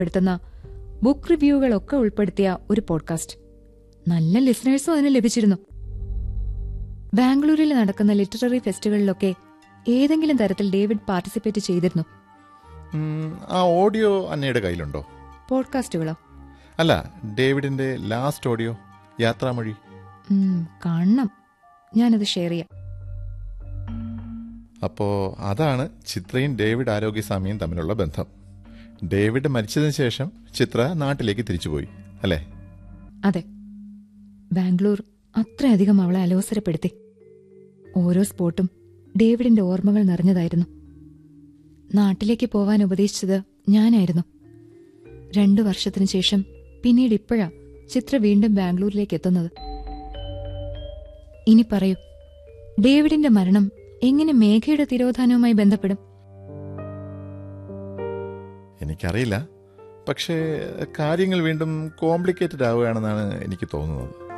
പെടുത്തുന്ന book റിവ്യൂകളൊക്കെ ഉൾപ്പെടുത്തിയ ഒരു podcast നല്ല ലിസണേഴ്സും അതിന് ലഭിച്ചിരുന്നു ബാംഗ്ലൂരിൽ നടക്കുന്ന ലിറ്റററി ഫെസ്റ്റുകളിലൊക്കെ ഏതെങ്കിലും തരത്തിൽ ഡേവിഡ് പാർട്ടിസിപ്പേറ്റ് ചെയ്തിരുന്നു ഉം, ആ ഓഡിയോ അന്നയുടെ കയ്യിലുണ്ടോ പോഡ്കാസ്റ്റുകളോ അല്ല ഡേവിഡിന്റെ ലാസ്റ്റ് ഓഡിയോ യാത്രാമൊഴി ഉം, കാണണം ഞാനത് ഷെയർ ചെയ്യാം അപ്പോ അതാണ് ചിത്രയും ഡേവിഡ് ആരോഗ്യസ്വാമിയും തമ്മിലുള്ള ബന്ധം ഡേവിഡ് മരിച്ചതിന് ശേഷം ചിത്ര നാട്ടിലേക്ക് തിരിച്ചുപോയി അല്ലേ അതെ ബാംഗ്ലൂർ അത്രയധികം അവളെ അലോസരപ്പെടുത്തി ഓരോ സ്പോട്ടും ഡേവിഡിന്റെ ഓർമ്മകൾ നിറഞ്ഞതായിരുന്നു നാട്ടിലേക്ക് പോവാൻ ഉപദേശിച്ചത് ഞാനായിരുന്നു രണ്ടു വർഷത്തിനു ശേഷം പിന്നീട് ഇപ്പോഴാ ചിത്ര വീണ്ടും ബാംഗ്ലൂരിലേക്ക് എത്തുന്നത് ഇനി പറയൂ ഡേവിഡിന്റെ മരണം എങ്ങനെ മേഘയുടെ തിരോധാനവുമായി ബന്ധപ്പെടും എനിക്കറിയില്ല പക്ഷേ കാര്യങ്ങൾ വീണ്ടും കോംപ്ലിക്കേറ്റഡ് ആവുകയാണെന്നാണ് എനിക്ക് തോന്നുന്നത്